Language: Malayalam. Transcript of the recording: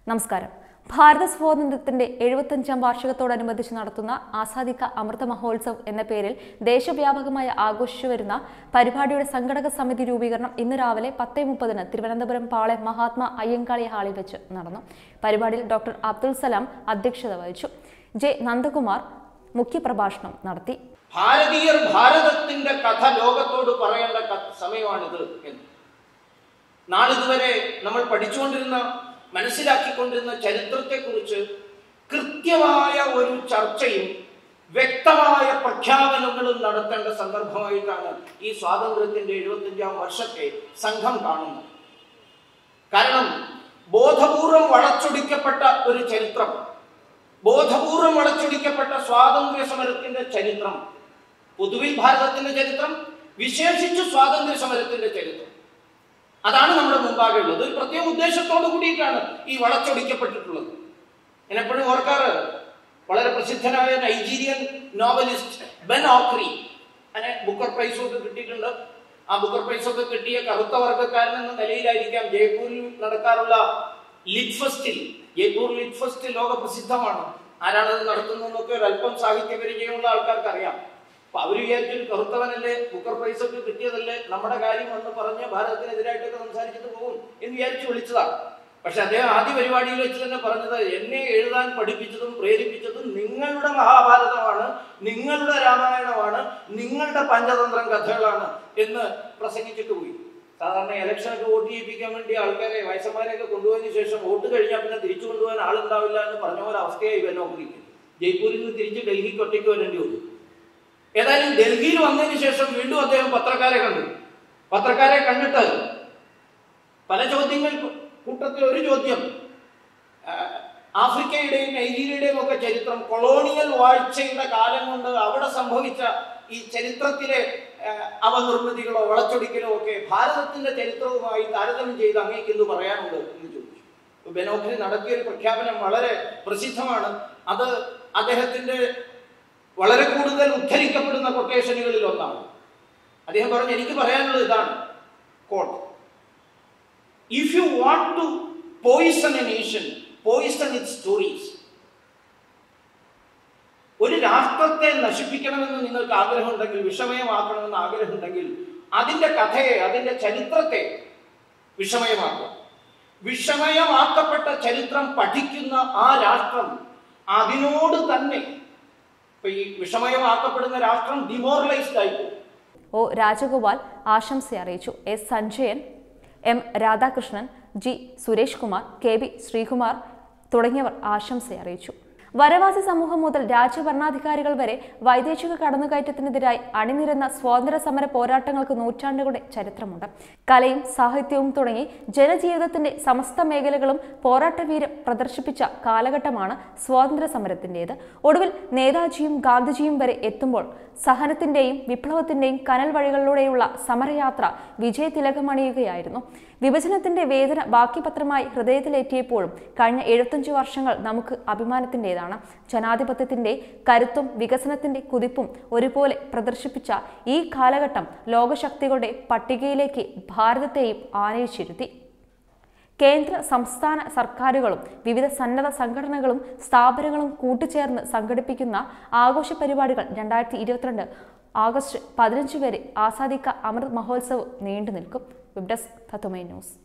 നമസ്കാരം ഭാരത സ്വാതന്ത്ര്യത്തിന്റെ എഴുപത്തഞ്ചാം വാർഷികത്തോടനുബന്ധിച്ച് നടത്തുന്ന ആസാദിക്ക അമൃത മഹോത്സവ് എന്ന പേരിൽ ദേശവ്യാപകമായി ആഘോഷിച്ചു വരുന്ന പരിപാടിയുടെ സംഘടക സമിതി രൂപീകരണം ഇന്ന് രാവിലെ പത്തേ മുപ്പതിന് തിരുവനന്തപുരം പാളയം മഹാത്മാ അയ്യങ്കാളി ഹാളിൽ വെച്ച് നടന്നു പരിപാടിയിൽ ഡോക്ടർ അബ്ദുൽ സലാം അധ്യക്ഷത വഹിച്ചു ജെ നന്ദകുമാർ മുഖ്യപ്രഭാഷണം നടത്തി ഭാരതീയർ ഭാരതത്തിന്റെ കഥ ലോകത്തോട് പറയേണ്ട ക- സമയമാണിത് എന്ന് നാളിതുവരെ നമ്മൾ പഠിച്ചുകൊണ്ടിരുന്ന മനസ്സിലാക്കിക്കൊണ്ടിരുന്ന ചരിത്രത്തെക്കുറിച്ച് കൃത്യമായ ഒരു ചർച്ചയും വ്യക്തമായ പ്രഖ്യാപനങ്ങളും നടത്തേണ്ട സന്ദർഭമായിട്ടാണ് ഈ സ്വാതന്ത്ര്യത്തിന്റെ എഴുപത്തിയഞ്ചാം വർഷത്തെ സംഘം കാണുന്നത് കാരണം ബോധപൂർവം വളച്ചൊടിക്കപ്പെട്ട ഒരു ചരിത്രം ബോധപൂർവം വളച്ചൊടിക്കപ്പെട്ട സ്വാതന്ത്ര്യ സമരത്തിന്റെ ചരിത്രം പൊതുവിൽ ഭാരതത്തിന്റെ ചരിത്രം വിശേഷിച്ച് സ്വാതന്ത്ര്യ സമരത്തിന്റെ ചരിത്രം അതാണ് നമ്മുടെ മുമ്പാകെ ഉള്ളത് ഒരു പ്രത്യേക ഉദ്ദേശത്തോടു കൂടിയിട്ടാണ് ഈ വളച്ചൊടിക്കപ്പെട്ടിട്ടുള്ളത് ഞാൻ എപ്പോഴും ഓർക്കാറ് വളരെ പ്രസിദ്ധനായ നൈജീരിയൻ നോവലിസ്റ്റ് ബെൻ ഓക്രി അങ്ങനെ ബുക്കർ പ്രൈസ് ഒക്കെ കിട്ടിയിട്ടുണ്ട് ആ ബുക്കർ പ്രൈസ് ഒക്കെ കിട്ടിയ കറുത്ത വർഗ്ഗക്കാരൻ എന്ന നിലയിലായിരിക്കാം ജയ്പൂരിൽ നടക്കാറുള്ള ലിറ്റ് ഫെസ്റ്റിൽ ജയ്പൂർ ലിറ്റ് ഫെസ്റ്റ് ലോക പ്രസിദ്ധമാണ് ആരാണത് നടത്തുന്നതെന്നൊക്കെ ഒരു അല്പം സാഹിത്യ പരിചയമുള്ള ആൾക്കാർക്ക് അറിയാം അപ്പൊ അവര് വിചാരിച്ചൊരു കറുത്തവനല്ലേ ബുക്കർ പ്രൈസ് ഒക്കെ കിട്ടിയതല്ലേ നമ്മുടെ കാര്യം എന്ന് പറഞ്ഞ് ഭാരതത്തിനെതിരായിട്ടൊക്കെ സംസാരിച്ചിട്ട് പോകും എന്ന് വിചാരിച്ച് വിളിച്ചതാണ് പക്ഷെ അദ്ദേഹം ആദ്യ പരിപാടിയിൽ വെച്ച് തന്നെ പറഞ്ഞത് എന്നെ എഴുതാൻ പഠിപ്പിച്ചതും പ്രേരിപ്പിച്ചതും നിങ്ങളുടെ മഹാഭാരതമാണ് നിങ്ങളുടെ രാമായണമാണ് നിങ്ങളുടെ പഞ്ചതന്ത്രം കഥകളാണ് എന്ന് പ്രസംഗിച്ചിട്ട് പോയി സാധാരണ ഇലക്ഷനൊക്കെ വോട്ട് ചെയ്യിപ്പിക്കാൻ വേണ്ടി ആൾക്കാരെ വയസ്സന്മാരെയൊക്കെ കൊണ്ടുപോയതിനു ശേഷം വോട്ട് കഴിഞ്ഞാൽ പിന്നെ തിരിച്ചു കൊണ്ടുപോകാൻ ആളുണ്ടാവില്ല എന്ന് പറഞ്ഞ പോലെ അവസ്ഥയായി ഇവനോക്കിരിക്കും ജയ്പൂരിൽ നിന്ന് തിരിച്ച് ഡൽഹിക്ക് ഒറ്റയ്ക്ക് വരേണ്ടി വന്നു ഏതായാലും ഡൽഹിയിൽ വന്നതിന് ശേഷം വീണ്ടും അദ്ദേഹം പത്രക്കാരെ കണ്ടു പത്രക്കാരെ കണ്ടിട്ട് പല ചോദ്യങ്ങൾ കൂട്ടത്തിൽ ഒരു ചോദ്യം ആ, ആഫ്രിക്കയുടെയും നൈജീരിയയുടെയും ഒക്കെ ചരിത്രം കൊളോണിയൽ വാഴ്ചയുടെ കാലം കൊണ്ട് അവിടെ സംഭവിച്ച ഈ ചരിത്രത്തിലെ ആ, അവനിർമ്മിതികളോ വളച്ചൊടിക്കലോ ഒക്കെ ഭാരതത്തിന്റെ ചരിത്രവുമായി താരതമ്യം ചെയ്ത് അങ്ങേക്ക് എന്ത് പറയാനുണ്ട് എന്ന് ചോദിച്ചു ബെനോഖിന് നടത്തിയ ഒരു പ്രഖ്യാപനം വളരെ പ്രസിദ്ധമാണ് അത് അദ്ദേഹത്തിന്റെ വളരെ കൂടുതൽ ഉദ്ധരിക്കപ്പെടുന്ന കൊട്ടേഷനുകളിൽ ഒന്നാണ് അദ്ദേഹം പറഞ്ഞു എനിക്ക് പറയാനുള്ളത് ഇതാണ് quote if you want to poison a nation poison it stories ഒരു രാഷ്ട്രത്തെ നശിപ്പിക്കണമെന്ന് നിങ്ങൾക്ക് ആഗ്രഹമുണ്ടെങ്കിൽ വിഷമയമാക്കണമെന്ന് ആഗ്രഹമുണ്ടെങ്കിൽ അതിന്റെ കഥയെ അതിന്റെ ചരിത്രത്തെ വിഷമയമാക്കുക വിഷമയമാക്കപ്പെട്ട ചരിത്രം പഠിക്കുന്ന ആ രാഷ്ട്രം അതിനോട് തന്നെ ഇപ്പൊ ഈ വിഷമയമാക്കപ്പെടുന്ന രാഷ്ട്രം ഡിമോറലൈസ്ഡ് ആയിപ്പോകും ഒ രാജഗോപാൽ ആശംസ അറിയിച്ചു S Sanjayan M Radhakrishnan G Suresh Kumar K B Sreekumar തുടങ്ങിയവർ ആശംസ അറിയിച്ചു വനവാസി സമൂഹം മുതൽ രാജ്യഭരണാധികാരികൾ വരെ വൈദേശിക കടന്നുകയറ്റത്തിനെതിരായി അണിനിരന്ന സ്വാതന്ത്ര്യ സമര പോരാട്ടങ്ങൾക്ക് നൂറ്റാണ്ടുകളുടെ ചരിത്രമുണ്ട് കലയും സാഹിത്യവും തുടങ്ങി ജനജീവിതത്തിന്റെ സമസ്ത മേഖലകളും പോരാട്ടവീര്യം പ്രദർശിപ്പിച്ച കാലഘട്ടമാണ് സ്വാതന്ത്ര്യ സമരത്തിൻ്റെത് ഒടുവിൽ നേതാജിയും ഗാന്ധിജിയും വരെ എത്തുമ്പോൾ സഹനത്തിന്റെയും വിപ്ലവത്തിന്റെയും കനൽ വഴികളിലൂടെയുള്ള സമരയാത്ര വിജയതിലകമണിയുകയായിരുന്നു വിഭജനത്തിന്റെ വേദന ബാക്കി പത്രമായി ഹൃദയത്തിലേറ്റിയപ്പോഴും കഴിഞ്ഞ എഴുപത്തഞ്ച് വർഷങ്ങൾ നമുക്ക് അഭിമാനത്തിൻ്റെതാണ് ജനാധിപത്യത്തിന്റെ കരുത്തും വികസനത്തിന്റെ കുതിപ്പും ഒരുപോലെ പ്രദർശിപ്പിച്ച ഈ കാലഘട്ടം ലോകശക്തികളുടെ പട്ടികയിലേക്ക് ഭാരതത്തെയും ആനയിച്ചിരുത്തി കേന്ദ്ര സംസ്ഥാന സർക്കാരുകളും വിവിധ സന്നദ്ധ സംഘടനകളും സ്ഥാപനങ്ങളും കൂട്ടുചേർന്ന് സംഘടിപ്പിക്കുന്ന ആഘോഷ പരിപാടികൾ രണ്ടായിരത്തി ഇരുപത്തിരണ്ട് ആഗസ്റ്റ് പതിനഞ്ച് വരെ ആസാദിക്ക അമൃത് മഹോത്സവ് നീണ്ടു നിൽക്കും വെബ് ഡെസ്ക് തത്തുമൈ ന്യൂസ്